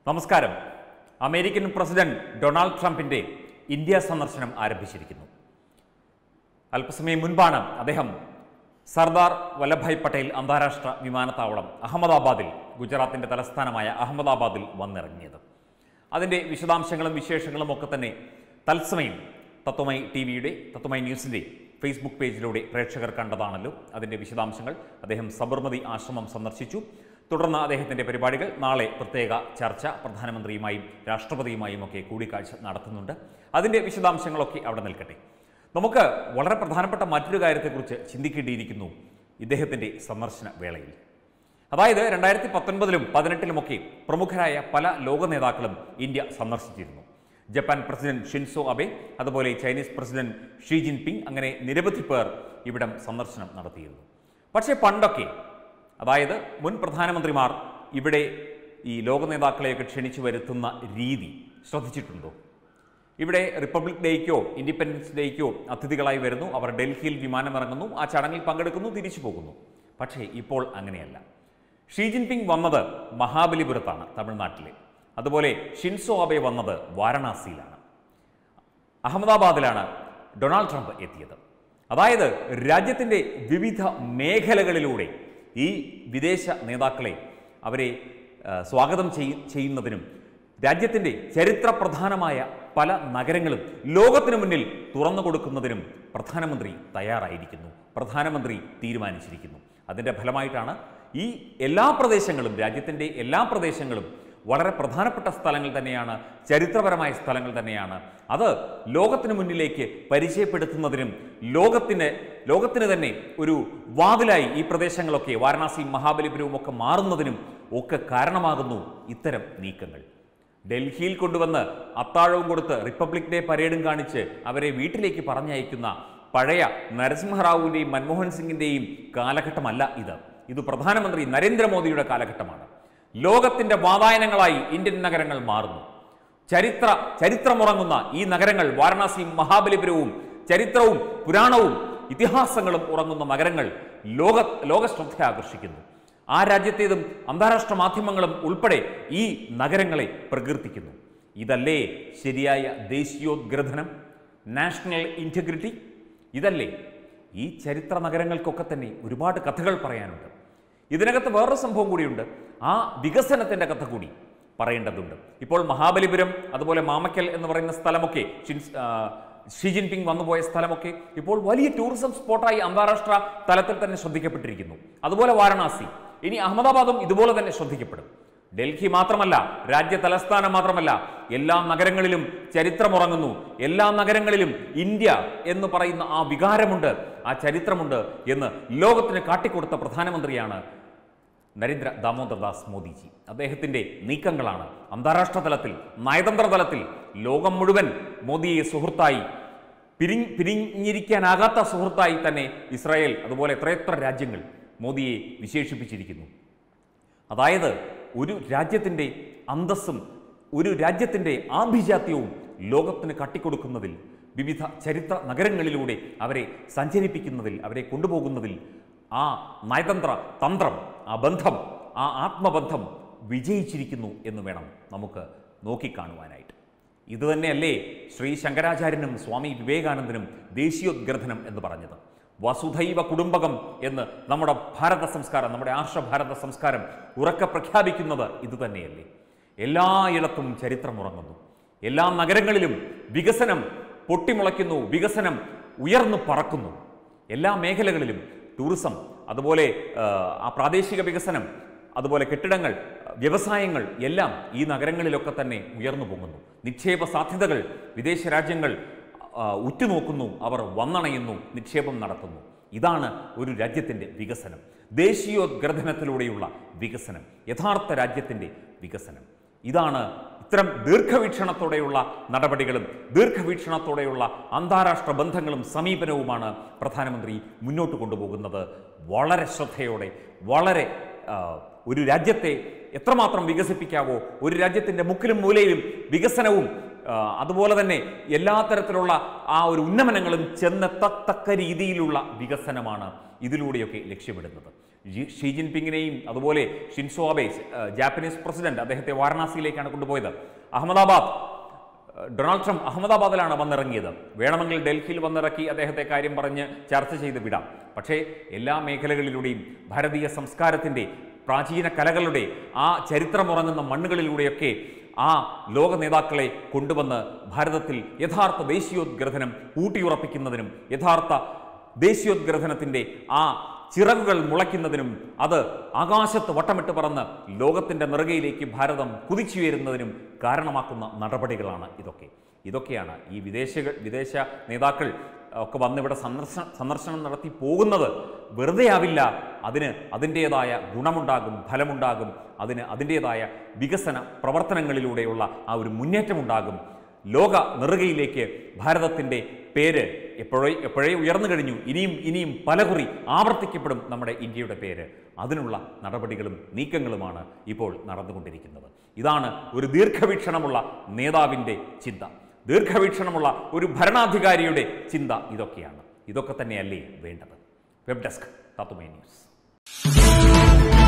നമസ്കാരം American president Donald ട്രംപിന്റെ India സന്ദർശനം ആരംഭിച്ചിരിക്കുന്നു അല്പസമയം മുൻപാണ് അദ്ദേഹം സർദാർ വല്ലഭായ് പട്ടേൽ അന്താരാഷ്ട്ര വിമാനത്താവളം അഹമ്മദാബാദിൽ ഗുജറാത്തിന്റെ തലസ്ഥാനമായ അഹമ്മദാബാദിൽ വന്നിറങ്ങിയത് അതിൻ്റെ വിശദാംശങ്ങളും വിശേഷങ്ങളും ഒക്കെ തന്നെ തത്സമയം തത്വമൈ ടി വിയുടെ തത്വമൈ ന്യൂസിൻ്റെ ഫേസ്ബുക്ക് പേജിലൂടെ പ്രേക്ഷകർ കണ്ടതാണല്ലോ അതിൻ്റെ വിശദാംശങ്ങൾ അദ്ദേഹം സബർമതി ആശ്രമം സന്ദർശിച്ചു തുടർന്ന് അദ്ദേഹത്തിൻ്റെ പരിപാടികൾ നാളെ പ്രത്യേക ചർച്ച പ്രധാനമന്ത്രിയുമായും രാഷ്ട്രപതിയുമായും ഒക്കെ കൂടിക്കാഴ്ച നടത്തുന്നുണ്ട് അതിൻ്റെ വിശദാംശങ്ങളൊക്കെ അവിടെ നിൽക്കട്ടെ നമുക്ക് വളരെ പ്രധാനപ്പെട്ട മറ്റൊരു കാര്യത്തെക്കുറിച്ച് ചിന്തിക്കേണ്ടിയിരിക്കുന്നു ഇദ്ദേഹത്തിൻ്റെ സന്ദർശന വേളയിൽ അതായത് രണ്ടായിരത്തി പത്തൊൻപതിലും പതിനെട്ടിലുമൊക്കെ പ്രമുഖരായ പല ലോക നേതാക്കളും ഇന്ത്യ സന്ദർശിച്ചിരുന്നു ജപ്പാൻ പ്രസിഡന്റ് ഷിൻസോ അബെ അതുപോലെ ചൈനീസ് പ്രസിഡന്റ് ഷീ ജിൻപിങ് അങ്ങനെ നിരവധി പേർ ഇവിടം സന്ദർശനം നടത്തിയിരുന്നു പക്ഷേ പണ്ടൊക്കെ അതായത് മുൻ പ്രധാനമന്ത്രിമാർ ഇവിടെ ഈ ലോക നേതാക്കളെയൊക്കെ ക്ഷണിച്ചു വരുത്തുന്ന രീതി ശ്രദ്ധിച്ചിട്ടുണ്ടോ ഇവിടെ റിപ്പബ്ലിക് ഡേക്കോ ഇൻഡിപെൻഡൻസ് ഡേക്കോ അതിഥികളായി വരുന്നു അവർ ഡൽഹിയിൽ വിമാനമിറങ്ങുന്നു ആ ചടങ്ങിൽ പങ്കെടുക്കുന്നു തിരിച്ചു പോകുന്നു പക്ഷേ ഇപ്പോൾ അങ്ങനെയല്ല ഷീ ജിൻപിങ് വന്നത് മഹാബലിപുരത്താണ് തമിഴ്നാട്ടിലെ അതുപോലെ ഷിൻസോ അബെ വന്നത് വാരണാസിയിലാണ് അഹമ്മദാബാദിലാണ് ഡൊണാൾഡ് ട്രംപ് എത്തിയത് അതായത് രാജ്യത്തിൻ്റെ വിവിധ മേഖലകളിലൂടെ ഈ വിദേശ നേതാക്കളെ അവരെ ആ, സ്വാഗതം ചെയ്യ ചെയ്യുന്നതിനും രാജ്യത്തിൻ്റെ ചരിത്രപ്രധാനമായ പല നഗരങ്ങളും ലോകത്തിനു മുന്നിൽ തുറന്നു കൊടുക്കുന്നതിനും പ്രധാനമന്ത്രി തയ്യാറായിരിക്കുന്നു പ്രധാനമന്ത്രി തീരുമാനിച്ചിരിക്കുന്നു അതിൻ്റെ ഫലമായിട്ടാണ് ഈ എല്ലാ പ്രദേശങ്ങളും രാജ്യത്തിൻ്റെ എല്ലാ പ്രദേശങ്ങളും വളരെ പ്രധാനപ്പെട്ട സ്ഥലങ്ങൾ തന്നെയാണ് ചരിത്രപരമായ സ്ഥലങ്ങൾ തന്നെയാണ് അത് ലോകത്തിന് മുന്നിലേക്ക് പരിചയപ്പെടുത്തുന്നതിനും ലോകത്തിന് ലോകത്തിന് തന്നെ ഒരു വാതിലായി ഈ പ്രദേശങ്ങളൊക്കെ വാരണാസിയും മഹാബലിപുരവും ഒക്കെ മാറുന്നതിനും ഒക്കെ കാരണമാകുന്നു ഇത്തരം നീക്കങ്ങൾ ഡൽഹിയിൽ കൊണ്ടുവന്ന് അത്താഴവും കൊടുത്ത് റിപ്പബ്ലിക് ഡേ പരേഡും കാണിച്ച് അവരെ വീട്ടിലേക്ക് പറഞ്ഞയക്കുന്ന പഴയ നരസിംഹറാവുവിൻ്റെയും മൻമോഹൻ സിംഗിൻ്റെയും കാലഘട്ടമല്ല ഇത് ഇത് പ്രധാനമന്ത്രി നരേന്ദ്രമോദിയുടെ കാലഘട്ടമാണ് ലോകത്തിന്റെ വാതായനങ്ങളായി ഇന്ത്യൻ നഗരങ്ങൾ മാറുന്നു ചരിത്ര ചരിത്രമുറങ്ങുന്ന ഈ നഗരങ്ങൾ വാരണാസിയും മഹാബലിപുരവും ചരിത്രവും പുരാണവും ഇതിഹാസങ്ങളും ഉറങ്ങുന്ന നഗരങ്ങൾ ലോക ലോകശ്രദ്ധ ആകർഷിക്കുന്നു ആ രാജ്യത്തേതും അന്താരാഷ്ട്ര മാധ്യമങ്ങളും ഉൾപ്പെടെ ഈ നഗരങ്ങളെ പ്രകീർത്തിക്കുന്നു ഇതല്ലേ ശരിയായ ദേശീയോദ്ഗ്രഥനം നാഷണൽ ഇൻറ്റഗ്രിറ്റി ഇതല്ലേ ഈ ചരിത്ര നഗരങ്ങൾക്കൊക്കെ തന്നെ ഒരുപാട് കഥകൾ പറയാനുണ്ട് ഇതിനകത്ത് വേറൊരു സംഭവം കൂടിയുണ്ട് ആ വികസനത്തിൻ്റെ കഥ കൂടി പറയേണ്ടതുണ്ട് ഇപ്പോൾ മഹാബലിപുരം അതുപോലെ മാമക്കൽ എന്ന് പറയുന്ന സ്ഥലമൊക്കെ ഷിൻസ് ആ, ഷി ജിൻപിങ് വന്നുപോയ സ്ഥലമൊക്കെ ഇപ്പോൾ വലിയ ടൂറിസം സ്പോട്ടായി അന്താരാഷ്ട്ര തലത്തിൽ തന്നെ ശ്രദ്ധിക്കപ്പെട്ടിരിക്കുന്നു അതുപോലെ വാരണാസി ഇനി അഹമ്മദാബാദും ഇതുപോലെ തന്നെ ശ്രദ്ധിക്കപ്പെടും ഡൽഹി മാത്രമല്ല രാജ്യ തലസ്ഥാനം മാത്രമല്ല എല്ലാ നഗരങ്ങളിലും ചരിത്രമുറങ്ങുന്നു എല്ലാ നഗരങ്ങളിലും ഇന്ത്യ എന്ന് പറയുന്ന ആ വികാരമുണ്ട് ആ ചരിത്രമുണ്ട് എന്ന് ലോകത്തിന് കാട്ടിക്കൊടുത്ത പ്രധാനമന്ത്രിയാണ് നരേന്ദ്ര ദാമോദർദാസ് മോദിജി അദ്ദേഹത്തിൻ്റെ നീക്കങ്ങളാണ് അന്താരാഷ്ട്ര തലത്തിൽ നയതന്ത്ര തലത്തിൽ ലോകം മുഴുവൻ മോദിയെ സുഹൃത്തായി പിരി പിരിഞ്ഞിരിക്കാനാകാത്ത സുഹൃത്തായി തന്നെ ഇസ്രായേൽ അതുപോലെ എത്രയെത്ര രാജ്യങ്ങൾ മോദിയെ വിശേഷിപ്പിച്ചിരിക്കുന്നു അതായത് ഒരു രാജ്യത്തിൻ്റെ അന്തസ്സും ഒരു രാജ്യത്തിൻ്റെ ആഭിജാത്യവും ലോകത്തിന് കാട്ടിക്കൊടുക്കുന്നതിൽ വിവിധ ചരിത്ര നഗരങ്ങളിലൂടെ അവരെ സഞ്ചരിപ്പിക്കുന്നതിൽ അവരെ കൊണ്ടുപോകുന്നതിൽ ആ നയതന്ത്ര തന്ത്രം ആ ബന്ധം ആ ആത്മബന്ധം വിജയിച്ചിരിക്കുന്നു എന്ന് വേണം നമുക്ക് നോക്കിക്കാണുവാനായിട്ട് ഇതുതന്നെയല്ലേ ശ്രീ ശങ്കരാചാര്യനും സ്വാമി വിവേകാനന്ദനും ദേശീയോദ്ഗ്രഥനം എന്ന് പറഞ്ഞത് വസുധൈവ കുടുംബകം എന്ന് നമ്മുടെ ഭാരത സംസ്കാരം നമ്മുടെ ആർഷഭാരത സംസ്കാരം ഉറക്കെ പ്രഖ്യാപിക്കുന്നത് ഇതുതന്നെയല്ലേ എല്ലായിടത്തും ചരിത്രമുറങ്ങുന്നു എല്ലാ നഗരങ്ങളിലും വികസനം പൊട്ടിമുളയ്ക്കുന്നു വികസനം ഉയർന്നു പറക്കുന്നു എല്ലാ മേഖലകളിലും ടൂറിസം അതുപോലെ ആ, ആ പ്രാദേശിക വികസനം അതുപോലെ കെട്ടിടങ്ങൾ വ്യവസായങ്ങൾ എല്ലാം ഈ നഗരങ്ങളിലൊക്കെ തന്നെ ഉയർന്നു പൊങ്ങുന്നു നിക്ഷേപ സാധ്യതകൾ വിദേശ രാജ്യങ്ങൾ ആ, ഉറ്റുനോക്കുന്നു അവർ വന്നണയുന്നു നിക്ഷേപം നടത്തുന്നു ഇതാണ് ഒരു രാജ്യത്തിൻ്റെ വികസനം ദേശീയോദ്ഗ്രഥനത്തിലൂടെയുള്ള വികസനം യഥാർത്ഥ രാജ്യത്തിൻ്റെ വികസനം ഇതാണ് ഇത്തരം ദീർഘവീക്ഷണത്തോടെയുള്ള നടപടികളും ദീർഘവീക്ഷണത്തോടെയുള്ള അന്താരാഷ്ട്ര ബന്ധങ്ങളും സമീപനവുമാണ് പ്രധാനമന്ത്രി മുന്നോട്ട് കൊണ്ടുപോകുന്നത് വളരെ ശ്രദ്ധയോടെ വളരെ ആ, ഒരു രാജ്യത്തെ എത്രമാത്രം വികസിപ്പിക്കാവോ ഒരു രാജ്യത്തിൻ്റെ മുക്കിലും മൂലയിലും വികസനവും ആ, അതുപോലെ തന്നെ എല്ലാ തരത്തിലുള്ള ആ ഒരു ഉന്നമനങ്ങളും ചെന്നെത്തത്തക്ക രീതിയിലുള്ള വികസനമാണ് ഇതിലൂടെയൊക്കെ ലക്ഷ്യമിടുന്നത് ജി- ഷീ ജിൻപിങ്ങിനെയും അതുപോലെ ഷിൻസോ അബെ ഏഹ്, ജാപ്പനീസ് പ്രസിഡന്റ് അദ്ദേഹത്തെ വാരണാസിയിലേക്കാണ് കൊണ്ടുപോയത് അഹമ്മദാബാദ് ഏഹ്, ഡൊണാൾഡ് ട്രംപ് അഹമ്മദാബാദിലാണ് വന്നിറങ്ങിയത് വേണമെങ്കിൽ ഡൽഹിയിൽ വന്നിറക്കി അദ്ദേഹത്തെ കാര്യം പറഞ്ഞ് ചർച്ച ചെയ്ത് വിടാം പക്ഷേ എല്ലാ മേഖലകളിലൂടെയും ഭാരതീയ സംസ്കാരത്തിൻ്റെ പ്രാചീന കലകളുടെ ആ ചരിത്രമുറങ്ങുന്ന മണ്ണുകളിലൂടെയൊക്കെ ആ ലോക നേതാക്കളെ കൊണ്ടുവന്ന് ഭാരതത്തിൽ യഥാർത്ഥ ദേശീയോദ്ഗ്രഥനം ഊട്ടിയുറപ്പിക്കുന്നതിനും യഥാർത്ഥ ദേശീയോദ്ഗ്രഥനത്തിൻ്റെ ആ ചിറകുകൾ മുളയ്ക്കുന്നതിനും അത് ആകാശത്ത് വട്ടമിട്ട് പറന്ന് ലോകത്തിൻ്റെ നെറുകയിലേക്ക് ഭാരതം കുതിച്ചുയരുന്നതിനും കാരണമാക്കുന്ന നടപടികളാണ് ഇതൊക്കെ ഇതൊക്കെയാണ് ഈ വിദേശ വിദേശ നേതാക്കൾ ഒക്കെ വന്നിവിടെ സന്ദർശന സന്ദർശനം നടത്തി പോകുന്നത് വെറുതെ ആവില്ല അതിന് അതിൻ്റേതായ ഗുണമുണ്ടാകും ഫലമുണ്ടാകും അതിന് അതിൻ്റേതായ വികസന പ്രവർത്തനങ്ങളിലൂടെയുള്ള ആ ഒരു മുന്നേറ്റമുണ്ടാകും ലോക നെറുകയിലേക്ക് ഭാരതത്തിൻ്റെ പേര് എപ്പോഴേ എപ്പോഴേ ഉയർന്നു കഴിഞ്ഞു ഇനിയും ഇനിയും പലകുറി ആവർത്തിക്കപ്പെടും നമ്മുടെ ഇന്ത്യയുടെ പേര് അതിനുള്ള നടപടികളും നീക്കങ്ങളുമാണ് ഇപ്പോൾ നടന്നുകൊണ്ടിരിക്കുന്നത് ഇതാണ് ഒരു ദീർഘവീക്ഷണമുള്ള നേതാവിൻ്റെ ചിന്ത ദീർഘവീക്ഷണമുള്ള ഒരു ഭരണാധികാരിയുടെ ചിന്ത ഇതൊക്കെയാണ് ഇതൊക്കെ തന്നെയല്ലേ വേണ്ടത് വെബ് ഡെസ്ക് തത്തുമേ ന്യൂസ്